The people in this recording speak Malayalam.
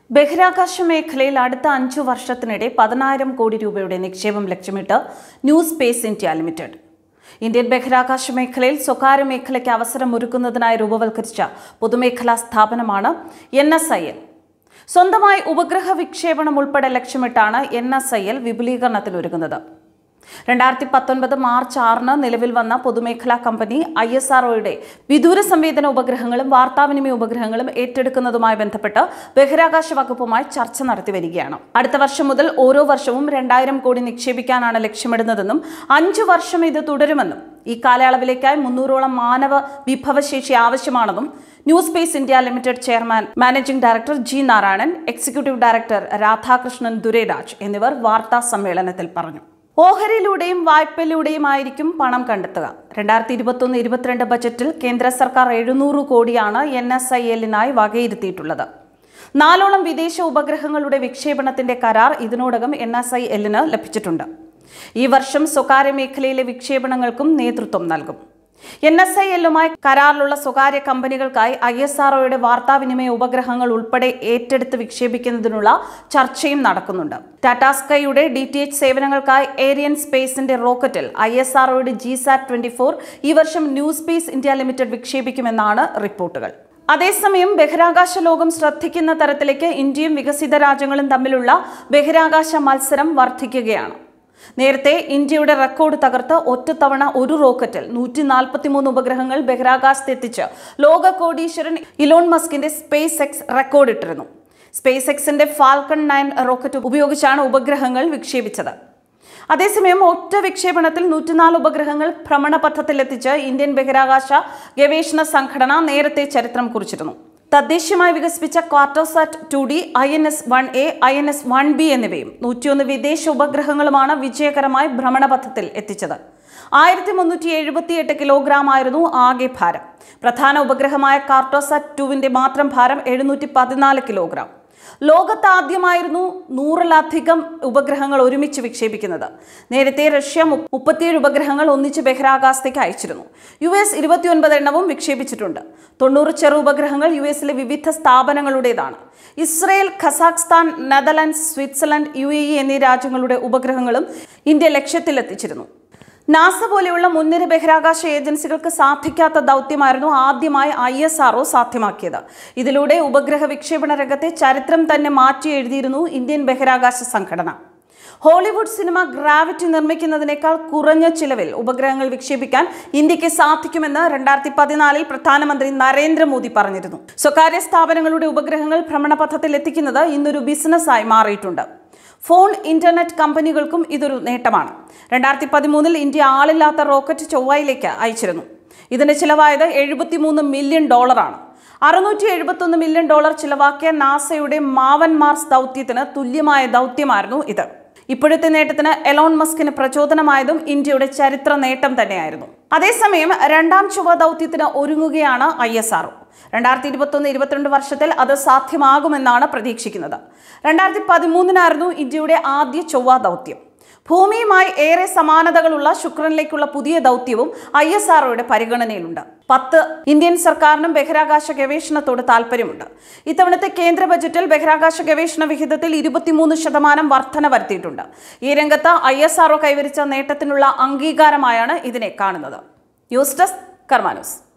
ബഹിരാകാശ മേഖലയിൽ അടുത്ത അഞ്ചു വർഷത്തിനിടെ പതിനായിരം കോടി രൂപയുടെ നിക്ഷേപം ലക്ഷ്യമിട്ട് new space India limited Indian ബഹിരാകാശ മേഖലയിൽ സ്വകാര്യ മേഖലയ്ക്ക് അവസരമൊരുക്കുന്നതിനായി രൂപവൽക്കരിച്ച പൊതുമേഖലാ സ്ഥാപനമാണ് എൻ എസ് ഐ എൽ സ്വന്തമായി ഉപഗ്രഹ വിക്ഷേപണം ഉൾപ്പെടെ ലക്ഷ്യമിട്ടാണ് എൻ എസ് ഐ എൽ വിപുലീകരണത്തിനൊരുങ്ങുന്നത് രണ്ടായിരത്തി പത്തൊൻപത് മാർച്ച് ആറിന് നിലവിൽ വന്ന പൊതുമേഖലാ കമ്പനി ഐ എസ് ആർഒയുടെ വിദൂര സംവേദന ഉപഗ്രഹങ്ങളും വാർത്താവിനിമയ ഉപഗ്രഹങ്ങളും ഏറ്റെടുക്കുന്നതുമായി ബന്ധപ്പെട്ട് ബഹിരാകാശ വകുപ്പുമായി ചർച്ച നടത്തി വരികയാണ് അടുത്ത വർഷം മുതൽ ഓരോ വർഷവും രണ്ടായിരം കോടി നിക്ഷേപിക്കാനാണ് ലക്ഷ്യമിടുന്നതെന്നും അഞ്ചു വർഷം ഇത് തുടരുമെന്നും ഈ കാലയളവിലേക്കായി മുന്നൂറോളം മാനവ വിഭവശേഷി ആവശ്യമാണെന്നും new space India limited chairman managing director G Narayanan executive director Radhakrishnan Durairaj എന്നിവർ വാർത്താ സമ്മേളനത്തിൽ പറഞ്ഞു ഓഹരിയിലൂടെയും വായ്പയിലൂടെയും ആയിരിക്കും പണം കണ്ടെത്തുക രണ്ടായിരത്തി ഇരുപത്തൊന്ന് ഇരുപത്തിരണ്ട് ബജറ്റിൽ കേന്ദ്ര സർക്കാർ എഴുന്നൂറ് കോടിയാണ് എൻ എസ് ഐ എല്ലിനായി വകയിരുത്തിയിട്ടുള്ളത് നാലോളം വിദേശ ഉപഗ്രഹങ്ങളുടെ വിക്ഷേപണത്തിന്റെ കരാർ ഇതിനോടകം എൻ എസ് ഐ എല്ലിന് ലഭിച്ചിട്ടുണ്ട് ഈ വർഷം സ്വകാര്യ മേഖലയിലെ വിക്ഷേപണങ്ങൾക്കും നേതൃത്വം നൽകും എൻ എസ് ഐ എല്ലുമായി കരാറിലുള്ള സ്വകാര്യ കമ്പനികൾക്കായി ഐ എസ് ആർഒയുടെ വാർത്താവിനിമയ ഉപഗ്രഹങ്ങൾ ഉൾപ്പെടെ ഏറ്റെടുത്ത് വിക്ഷേപിക്കുന്നതിനുള്ള ചർച്ചയും നടക്കുന്നുണ്ട് ടാറ്റാ സ്കൈയുടെ ഡി ടി എച്ച് സേവനങ്ങൾക്കായി ഏരിയൻ സ്പേസിന്റെ റോക്കറ്റിൽ ഐ എസ് ആർഒയുടെ ജി സാറ്റ് ട്വന്റി ഫോർ ഈ വർഷം ന്യൂ സ്പേസ് ഇന്ത്യ ലിമിറ്റഡ് വിക്ഷേപിക്കുമെന്നാണ് റിപ്പോർട്ടുകൾ അതേസമയം ബഹിരാകാശ ലോകം ശ്രദ്ധിക്കുന്ന തരത്തിലേക്ക് ഇന്ത്യയും വികസിത രാജ്യങ്ങളും തമ്മിലുള്ള ബഹിരാകാശ മത്സരം വർദ്ധിക്കുകയാണ് നേരത്തെ ഇന്ത്യയുടെ റെക്കോർഡ് തകർത്ത് ഒറ്റത്തവണ ഒരു റോക്കറ്റിൽ നൂറ്റി നാൽപ്പത്തിമൂന്ന് ഉപഗ്രഹങ്ങൾ ബഹിരാകാശത്തെത്തിച്ച് ലോക കോടീശ്വരൻ ഇലോൺ മസ്കിന്റെ സ്പേസ് എക്സ് റെക്കോർഡ് ഇട്ടിരുന്നു സ്പേസ് എക്സിന്റെ ഫാൽക്കൺ നയൻ റോക്കറ്റ് ഉപയോഗിച്ചാണ് ഉപഗ്രഹങ്ങൾ വിക്ഷേപിച്ചത് അതേസമയം ഒറ്റ വിക്ഷേപണത്തിൽ നൂറ്റിനാല് ഉപഗ്രഹങ്ങൾ ഭ്രമണപഥത്തിലെത്തിച്ച് ഇന്ത്യൻ ബഹിരാകാശ ഗവേഷണ സംഘടന നേരത്തെ ചരിത്രം കുറിച്ചിരുന്നു തദ്ദേശീയമായി വികസിപ്പിച്ച Cartosat two D I N S one A I N S one B എന്നിവയും നൂറ്റിയൊന്ന് വിദേശ ഉപഗ്രഹങ്ങളുമാണ് വിജയകരമായി ഭ്രമണപഥത്തിൽ എത്തിച്ചത് ആയിരത്തി മുന്നൂറ്റി എഴുപത്തിയെട്ട് കിലോഗ്രാം ആയിരുന്നു ആകെ ഭാരം പ്രധാന ഉപഗ്രഹമായ കാർട്ടോസാറ്റ് ടുവിന്റെ മാത്രം ഭാരം എഴുന്നൂറ്റി പതിനാല് കിലോഗ്രാം ലോകത്താദ്യമായിരുന്നു നൂറിലധികം ഉപഗ്രഹങ്ങൾ ഒരുമിച്ച് വിക്ഷേപിക്കുന്നത് നേരത്തെ റഷ്യ മു- മുപ്പത്തിയേഴ് ഉപഗ്രഹങ്ങൾ ഒന്നിച്ച് ബഹിരാകാശത്തേക്ക് അയച്ചിരുന്നു യു എസ് ഇരുപത്തിയൊൻപത് എണ്ണവും വിക്ഷേപിച്ചിട്ടുണ്ട് തൊണ്ണൂറ് ചെറു ഉപഗ്രഹങ്ങൾ യു എസിലെ വിവിധ സ്ഥാപനങ്ങളുടേതാണ് Israel Kazakhstan Netherlands Switzerland U A E എന്നീ രാജ്യങ്ങളുടെ ഉപഗ്രഹങ്ങളും ഇന്ത്യ ലക്ഷ്യത്തിലെത്തിച്ചിരുന്നു നാസ പോലെയുള്ള മുൻനിര ബഹിരാകാശ ഏജൻസികൾക്ക് സാധിക്കാത്ത ദൗത്യമായിരുന്നു ആദ്യമായി ഐ എസ് ആർഒ സാധ്യമാക്കിയത് ഇതിലൂടെ ഉപഗ്രഹ വിക്ഷേപണ രംഗത്തെ ചരിത്രം തന്നെ മാറ്റി എഴുതിയിരുന്നു ഇന്ത്യൻ ബഹിരാകാശ സംഘടന ഹോളിവുഡ് സിനിമ ഗ്രാവിറ്റി നിർമ്മിക്കുന്നതിനേക്കാൾ കുറഞ്ഞ ചിലവിൽ ഉപഗ്രഹങ്ങൾ വിക്ഷേപിക്കാൻ ഇന്ത്യക്ക് സാധിക്കുമെന്ന് രണ്ടായിരത്തി പതിനാലിൽ പ്രധാനമന്ത്രി നരേന്ദ്രമോദി പറഞ്ഞിരുന്നു സ്വകാര്യ സ്ഥാപനങ്ങളുടെ ഉപഗ്രഹങ്ങൾ ഭ്രമണപഥത്തിൽ എത്തിക്കുന്നത് ഇന്നൊരു ബിസിനസ്സായി മാറിയിട്ടുണ്ട് ഫോൺ ഇന്റർനെറ്റ് കമ്പനികൾക്കും ഇതൊരു നേട്ടമാണ് രണ്ടായിരത്തി പതിമൂന്നിൽ ഇന്ത്യ ആളില്ലാത്ത റോക്കറ്റ് ചൊവ്വയിലേക്ക് അയച്ചിരുന്നു ഇതിന് ചിലവായത് എഴുപത്തിമൂന്ന് മില്യൺ ഡോളറാണ് അറുന്നൂറ്റി എഴുപത്തൊന്ന് മില്യൺ ഡോളർ ചിലവാക്കിയ നാസയുടെ മാവൻ മാർസ് ദൗത്യത്തിന് തുല്യമായ ദൗത്യമായിരുന്നു ഇത് ഇപ്പോഴത്തെ നേട്ടത്തിന് എലോൺ മസ്കിന് പ്രചോദനമായതും ഇന്ത്യയുടെ ചരിത്ര നേട്ടം തന്നെയായിരുന്നു അതേസമയം രണ്ടാം ചൊവ്വ ദൗത്യത്തിന് ഒരുങ്ങുകയാണ് ഐ എസ് ആർഒ രണ്ടായിരത്തി ഇരുപത്തൊന്ന് ഇരുപത്തിരണ്ട് വർഷത്തിൽ അത് സാധ്യമാകുമെന്നാണ് പ്രതീക്ഷിക്കുന്നത് രണ്ടായിരത്തി പതിമൂന്നിനായിരുന്നു ഇന്ത്യയുടെ ആദ്യ ചൊവ്വ ദൗത്യം ഭൂമിയുമായി ഏറെ സമാനതകളുള്ള ശുക്രനിലേക്കുള്ള പുതിയ ദൗത്യവും ഐ എസ് ആർഒയുടെ പരിഗണനയിലുണ്ട് പത്ത് ഇന്ത്യൻ സർക്കാരിനും ബഹിരാകാശ ഗവേഷണത്തോട് താല്പര്യമുണ്ട് ഇത്തവണത്തെ കേന്ദ്ര ബജറ്റിൽ ബഹിരാകാശ ഗവേഷണ വിഹിതത്തിൽ ഇരുപത്തിമൂന്ന് ശതമാനം വർധന വരുത്തിയിട്ടുണ്ട് ഈ രംഗത്ത് ഐ എസ് ആർഒ കൈവരിച്ച നേട്ടത്തിനുള്ള അംഗീകാരമായാണ് ഇതിനെ കാണുന്നത് ന്യൂസ് ഡെസ്ക് കർമാനൂസ്